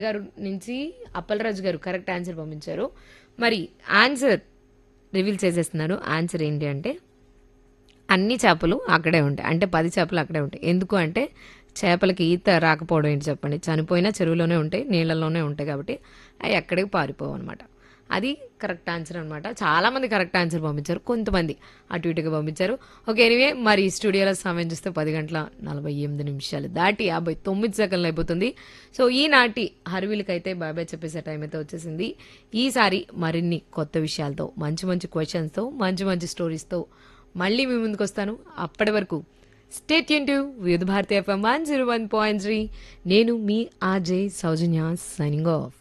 గారు నుంచి అప్పలరాజు గారు కరెక్ట్ ఆన్సర్ పంపించారు మరి ఆన్సర్ రివీల్ చేసేస్తున్నారు ఆన్సర్ ఏంటి అంటే అన్ని చేపలు అక్కడే ఉంటాయి అంటే పది చేపలు అక్కడే ఉంటాయి ఎందుకు అంటే చేపలకి ఈత రాకపోవడం ఏంటి చెప్పండి చనిపోయినా చెరువులోనే ఉంటాయి నీళ్ళలోనే ఉంటాయి కాబట్టి అవి ఎక్కడికి పారిపోవు అనమాట అది కరెక్ట్ ఆన్సర్ అనమాట చాలామంది కరెక్ట్ ఆన్సర్ పంపించారు కొంతమంది అటు ఇటుగా పంపించారు ఓకే ఎనివే మరి స్టూడియోలో సమయం చూస్తే పది గంటల నలభై ఎనిమిది నిమిషాలు దాటి యాభై తొమ్మిది సెకండ్లు అయిపోతుంది సో ఈనాటి హర్వీలకైతే బాబాయ్ చెప్పేసే టైం అయితే వచ్చేసింది ఈసారి మరిన్ని కొత్త విషయాలతో మంచి మంచి క్వశ్చన్స్తో మంచి మంచి స్టోరీస్తో మళ్ళీ మీ ముందుకు వస్తాను అప్పటి వరకు స్టేట్ టు Vividh Bharati FM one zero one point three నేను మీ ఆర్జే సౌజన్య సైనింగ్ ఆఫ్